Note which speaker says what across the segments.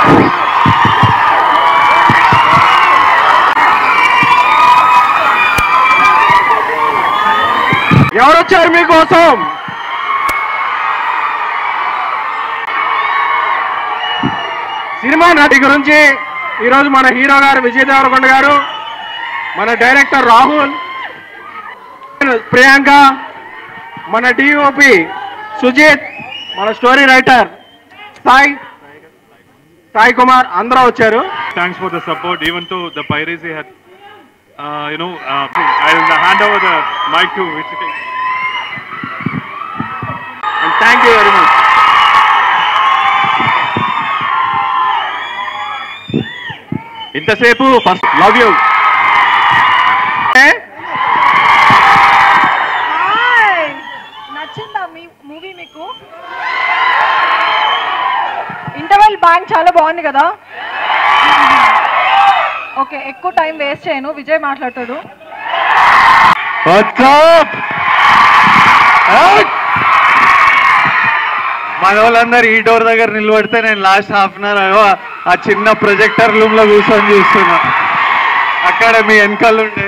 Speaker 1: ఎవరొచ్చారు మీకోసం సినిమా నటి గురించి ఈరోజు మన హీరో గారు విజయ్ దేవరకొండ గారు మన డైరెక్టర్ రాహుల్ ప్రియాంక మన డిఓపి సుజిత్ మన స్టోరీ రైటర్ సాయి సాయి కుమార్ అందరూ వచ్చారు
Speaker 2: Thanks for the support, even though the piracy had, uh, you know, uh, I'll hand over the mic to Vichita.
Speaker 1: Thank you very much ఇంతసేపు ఫస్ట్ లవ్ యూ
Speaker 3: హాయ్ నచ్చిందా మీ movie మీకు interval bang చాలా బాగుంది కదా okay ఎక్కువ time waste చేయను విజయ్ మాట్లాడతాడు
Speaker 4: మన వాళ్ళందరూ ఈ డోర్ దగ్గర నిలబడితే నేను లాస్ట్ హాఫ్ అన్ అవర్ ఆ చిన్న ప్రొజెక్టర్ రూమ్ లో కూర్చొని చూస్తున్నా అక్కడ మీ వెనకాల ఉండే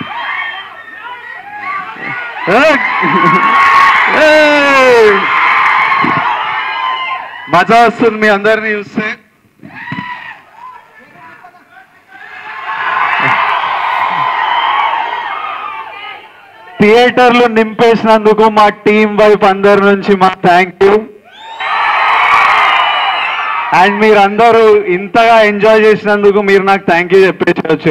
Speaker 4: ఏయ్! మజా వస్తుంది మీ అందరిని చూస్తే థియేటర్లు నింపేసినందుకు మా టీం వైపు అందరి నుంచి మా థ్యాంక్ యూ అండ్ మీరందరూ ఇంతగా ఎంజాయ్ చేసినందుకు మీరు నాకు థ్యాంక్ యూ చెప్పేసవచ్చు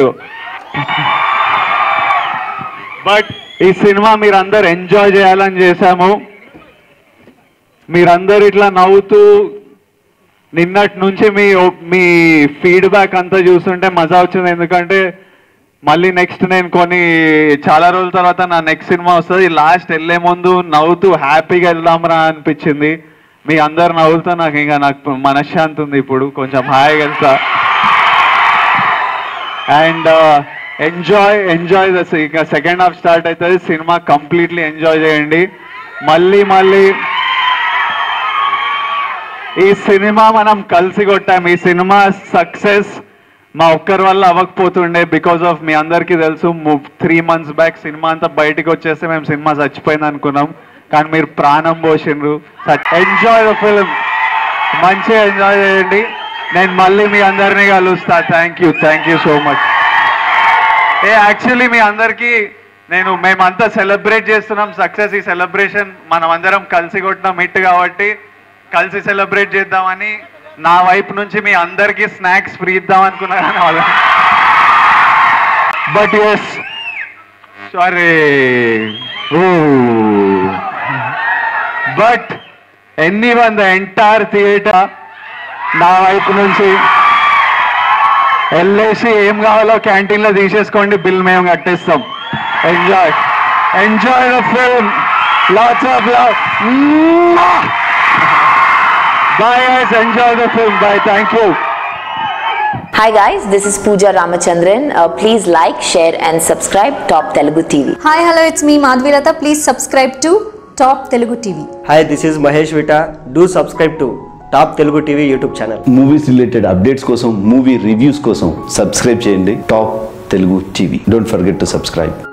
Speaker 4: బట్ ఈ సినిమా మీరందరూ ఎంజాయ్ చేయాలని చేశాము మీరందరూ ఇట్లా నవ్వుతూ నిన్నటి నుంచి మీ మీ ఫీడ్బ్యాక్ అంతా చూస్తుంటే మజా వచ్చింది ఎందుకంటే మళ్ళీ నెక్స్ట్ నేను కొన్ని చాలా రోజుల తర్వాత నా నెక్స్ట్ సినిమా వస్తుంది లాస్ట్ వెళ్ళే ముందు నవ్వుతూ హ్యాపీగా వెళ్దాంరా అనిపించింది మీ అందరు నవ్వులతో నాకు ఇంకా నాకు మనశ్శాంతి ఉంది ఇప్పుడు కొంచెం హాయిగా వెళ్తా అండ్ ఎంజాయ్ ఎంజాయ్ ద ఇంకా సెకండ్ హాఫ్ స్టార్ట్ అవుతుంది సినిమా కంప్లీట్లీ ఎంజాయ్ చేయండి మళ్ళీ మళ్ళీ ఈ సినిమా మనం కలిసి కొట్టాం ఈ సినిమా సక్సెస్ మా ఒక్కరి వల్ల అవ్వకపోతుండే బికాస్ ఆఫ్ మీ అందరికీ తెలుసు త్రీ మంత్స్ బ్యాక్ సినిమా అంతా బయటికి వచ్చేస్తే మేము సినిమా చచ్చిపోయింది అనుకున్నాం కానీ మీరు ప్రాణం పోసిండ్రు ఎంజాయ్ ద ఫిల్మ్ మంచిగా ఎంజాయ్ చేయండి నేను మళ్ళీ మీ అందరినీ కలుస్తా thank you thank you so much uh actually మీ అందరికీ నేను మేమంతా సెలబ్రేట్ చేస్తున్నాం సక్సెస్ ఈ సెలబ్రేషన్ మనం అందరం కలిసి కొట్టినాం హిట్ కాబట్టి కలిసి సెలబ్రేట్ చేద్దామని నా వైపు నుంచి మీ అందరికీ స్నాక్స్ ఫ్రీ ఇద్దాం అనుకున్నా కానీ వాళ్ళ but yes sorry but anyone the entire theatre నా వైపు నుంచి వెళ్ళేసి ఏం కావాలో క్యాంటీన్ లో తీసేసుకోండి బిల్ మేము కట్టేస్తాం enjoy enjoy the film lots of love bye guys enjoy the film bye thank you
Speaker 5: Hi guys, this is Pooja Ramachandran. Uh, please like, share and subscribe Top Telugu TV.
Speaker 6: Hi hello it's మీ Madhavilatha please subscribe to Top Telugu TV
Speaker 7: hi this is Mahesh Vitta do subscribe to Top Telugu TV YouTube channel
Speaker 8: movies related updates కోసం movie reviews కోసం subscribe చేయండి Top Telugu TV don't forget to subscribe